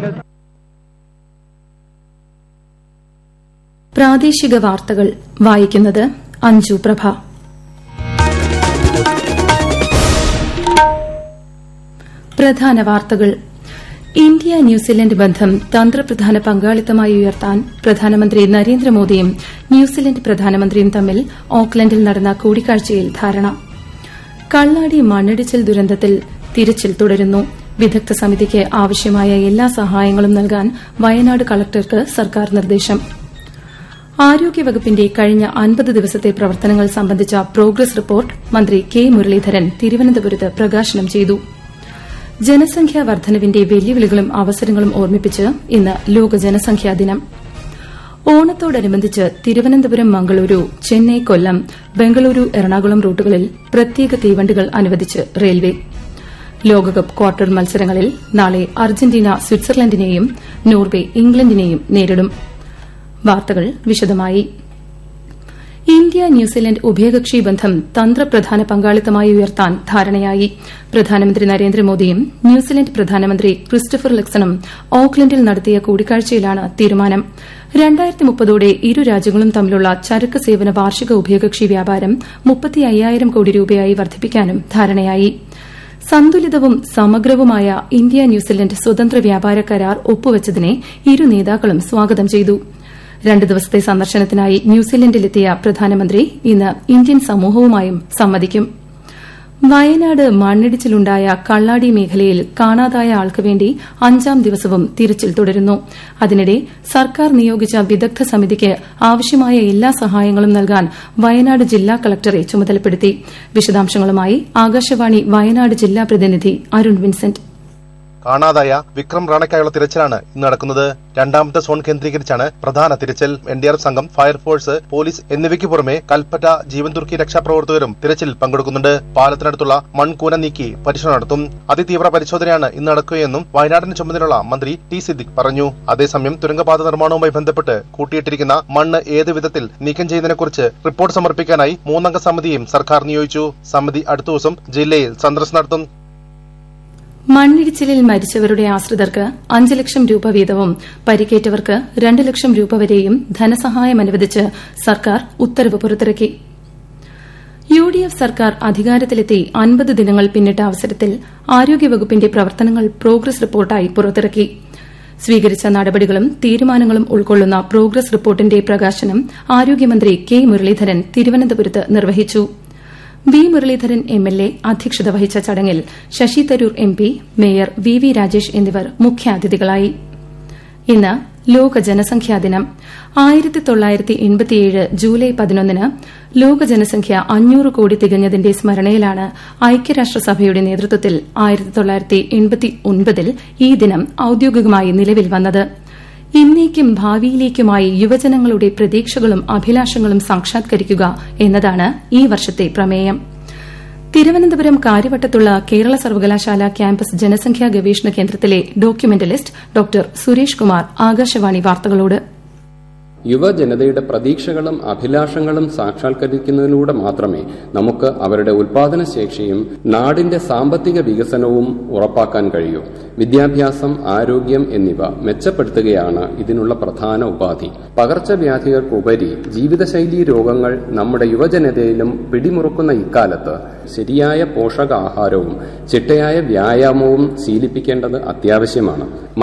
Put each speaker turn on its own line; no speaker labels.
പ്രാദേശിക വാർത്തകൾ വായിക്കുന്നത് അഞ്ജു പ്രഭ പ്രധാന വാർത്തകൾ ഇന്ത്യ ന്യൂസിലൻഡ് ബന്ധം തന്ത്രപ്രധാന പങ്കാളിത്തമായി ഉയർത്താൻ പ്രധാനമന്ത്രി നരേന്ദ്രമോദിയും ന്യൂസിലൻഡ് പ്രധാനമന്ത്രിയും തമ്മിൽ ഓക്ലൻഡിൽ നടന്ന കൂടിക്കാഴ്ചയിൽ ധാരണ കള്ളാടി മണ്ണിടിച്ചിൽ ദുരന്തത്തിൽ തിരച്ചിൽ തുടരുന്നു വിദഗ്ധ സമിതിക്ക് ആവശ്യമായ എല്ലാ സഹായങ്ങളും നൽകാൻ വയനാട് കളക്ടർക്ക് സർക്കാർ നിർദ്ദേശം ആരോഗ്യവകുപ്പിന്റെ കഴിഞ്ഞ അൻപത് ദിവസത്തെ പ്രവർത്തനങ്ങൾ സംബന്ധിച്ച പ്രോഗ്രസ് റിപ്പോർട്ട് മന്ത്രി കെ മുരളീധരൻ തിരുവനന്തപുരത്ത് പ്രകാശനം ചെയ്തു ജനസംഖ്യാ വർധനവിന്റെ വെല്ലുവിളികളും അവസരങ്ങളും ഓർമ്മിപ്പിച്ച് ഇന്ന് ലോക ജനസംഖ്യാ ദിനം ഓണത്തോടനുബന്ധിച്ച് തിരുവനന്തപുരം മംഗളൂരു ചെന്നൈ കൊല്ലം ബംഗളൂരു എറണാകുളം റൂട്ടുകളിൽ പ്രത്യേക തീവണ്ടികൾ അനുവദിച്ച് റെയിൽവേ ലോകകപ്പ് ക്വാർട്ടർ മത്സരങ്ങളിൽ നാളെ അർജന്റീന സ്വിറ്റ്സർലൻഡിനെയും നോർവെ ഇംഗ്ലണ്ടിനെയും നേരിടും വാർത്തകൾ വിശദമായി ഇന്ത്യ ന്യൂസിലൻഡ് ഉഭയകക്ഷി ബന്ധം തന്ത്രപ്രധാന പങ്കാളിത്തമായി ഉയർത്താൻ ധാരണയായി പ്രധാനമന്ത്രി നരേന്ദ്രമോദിയും ന്യൂസിലൻഡ് പ്രധാനമന്ത്രി ക്രിസ്റ്റഫർ ലക്സണും ഓക്ലൻഡിൽ നടത്തിയ കൂടിക്കാഴ്ചയിലാണ് തീരുമാനം രണ്ടായിരത്തി മുപ്പതോടെ ഇരു രാജ്യങ്ങളും തമ്മിലുള്ള ചരക്ക് സേവന വാർഷിക ഉഭയകക്ഷി വ്യാപാരം മുപ്പത്തി അയ്യായിരം കോടി രൂപയായി വർദ്ധിപ്പിക്കാനും ധാരണയായി സന്തുലിതവും സമഗ്രവുമായ ഇന്ത്യ ന്യൂസിലൻഡ് സ്വതന്ത്ര വ്യാപാര കരാർ ഒപ്പുവച്ചതിനെ ഇരു നേതാക്കളും സ്വാഗതം ചെയ്തു രണ്ട് ദിവസത്തെ സന്ദർശനത്തിനായി ന്യൂസിലൻഡിലെത്തിയ പ്രധാനമന്ത്രി ഇന്ന് ഇന്ത്യൻ സമൂഹവുമായും സംവദിക്കും വയനാട് മണ്ണിടിച്ചിലുണ്ടായ കള്ളാടി മേഖലയിൽ കാണാതായ ആൾക്കുവേണ്ടി അഞ്ചാം ദിവസവും തിരച്ചിൽ തുടരുന്നു അതിനിടെ സർക്കാർ നിയോഗിച്ച വിദഗ്ധ സമിതിക്ക് ആവശ്യമായ എല്ലാ സഹായങ്ങളും നൽകാൻ വയനാട് ജില്ലാ കളക്ടറെ ചുമതലപ്പെടുത്തി വിശദാംശങ്ങളുമായി ആകാശവാണി വയനാട് ജില്ലാ പ്രതിനിധി അരുൺ വിൻസെന്റ്
കാണാതായ വിക്രം റാണയ്ക്കായുള്ള തിരച്ചിലാണ് ഇന്ന് നടക്കുന്നത് രണ്ടാമത്തെ സോൺ കേന്ദ്രീകരിച്ചാണ് പ്രധാന തിരച്ചിൽ എൻ ഡി ആർ എഫ് സംഘം ഫയർഫോഴ്സ് പോലീസ് എന്നിവയ്ക്ക് പുറമെ കൽപ്പറ്റ ജീവൻ തുർക്കി രക്ഷാപ്രവർത്തകരും തിരച്ചിലിൽ പങ്കെടുക്കുന്നുണ്ട് പാലത്തിനടുത്തുള്ള മൺകൂന നീക്കി പരിശോധന നടത്തും അതിതീവ്ര പരിശോധനയാണ് ഇന്ന് നടക്കുകയെന്നും വയനാടിന് ചുമതലയുള്ള മന്ത്രി ടി സിദ്ദിഖ് പറഞ്ഞു അതേസമയം തുരങ്കപാത നിർമ്മാണവുമായി ബന്ധപ്പെട്ട് കൂട്ടിയിട്ടിരിക്കുന്ന മണ്ണ് ഏത് വിധത്തിൽ നീക്കം ചെയ്യുന്നതിനെക്കുറിച്ച് റിപ്പോർട്ട് സമർപ്പിക്കാനായി മൂന്നംഗ സമിതിയും സർക്കാർ നിയോഗിച്ചു സമിതി അടുത്ത ദിവസം ജില്ലയിൽ സന്ദർശനം നടത്തും
മണ്ണിടിച്ചിലിൽ മരിച്ചവരുടെ ആശ്രിതർക്ക് അഞ്ച് ലക്ഷം രൂപ വീതവും പരിക്കേറ്റവർക്ക് രണ്ട് ലക്ഷം രൂപ വരെയും ധനസഹായം അനുവദിച്ച് സർക്കാർ ഉത്തരവ് പുറത്തിറക്കി യു ഡി എഫ് സർക്കാർ അധികാരത്തിലെത്തി അൻപത് ദിനങ്ങൾ പിന്നിട്ട അവസരത്തിൽ ആരോഗ്യവകുപ്പിന്റെ പ്രവർത്തനങ്ങൾ പ്രോഗ്രസ് റിപ്പോർട്ടായി പുറത്തിറക്കി സ്വീകരിച്ച നടപടികളും തീരുമാനങ്ങളും ഉൾക്കൊള്ളുന്ന പ്രോഗ്രസ് റിപ്പോർട്ടിന്റെ പ്രകാശനം ആരോഗ്യമന്ത്രി കെ മുരളീധരൻ തിരുവനന്തപുരത്ത് നിർവഹിച്ചു V Muraleedharan M L A അധ്യക്ഷത വഹിച്ച ചടങ്ങിൽ Shashi Tharoor M P mayor V V Rajesh എന്നിവർ മുഖ്യാതിഥികളായി ഇന്ന് ലോക ജനസംഖ്യാ ദിനം ആയിരത്തി തൊള്ളായിരത്തി എൺപത്തിയേഴ് ജൂലൈ പതിനൊന്നിന് ലോക ജനസംഖ്യ അഞ്ഞൂറ് കോടി തികഞ്ഞതിന്റെ സ്മരണയിലാണ് ഐക്യരാഷ്ട്രസഭയുടെ നേതൃത്വത്തിൽ ആയിരത്തി തൊള്ളായിരത്തി എൺപത്തി ഒൻപതിൽ ഈ ദിനം ഔദ്യോഗികമായി നിലവിൽ വന്നത് ഇന്നേക്കും ഭാവിയിലേക്കുമായി യുവജനങ്ങളുടെ പ്രതീക്ഷകളും അഭിലാഷങ്ങളും സാക്ഷാത്കരിക്കുക എന്നതാണ് ഈ വർഷത്തെ പ്രമേയം തിരുവനന്തപുരം കാര്യവട്ടത്തുള്ള കേരള സർവകലാശാല ക്യാമ്പസ് ജനസംഖ്യാ ഗവേഷണ കേന്ദ്രത്തിലെ ഡോക്യുമെന്റലിസ്റ്റ് ഡോക്ടർ സുരേഷ് കുമാർ ആകാശവാണി വാർത്തകളോട്
യുവജനതയുടെ പ്രതീക്ഷകളും അഭിലാഷങ്ങളും സാക്ഷാത്കരിക്കുന്നതിലൂടെ മാത്രമേ നമുക്ക് അവരുടെ ഉൽപാദനശേഷിയും നാടിന്റെ സാമ്പത്തിക വികസനവും ഉറപ്പാക്കാൻ കഴിയൂ വിദ്യാഭ്യാസം ആരോഗ്യം എന്നിവ മെച്ചപ്പെടുത്തുകയാണ് ഇതിനുള്ള പ്രധാന ഉപാധി പകർച്ചവ്യാധികൾക്കുപരി ജീവിതശൈലീ രോഗങ്ങൾ നമ്മുടെ യുവജനതയിലും പിടിമുറുക്കുന്ന ഇക്കാലത്ത് ശരിയായ പോഷകാഹാരവും ചിട്ടയായ വ്യായാമവും ശീലിപ്പിക്കേണ്ടത് അത്യാവശ്യമാണ്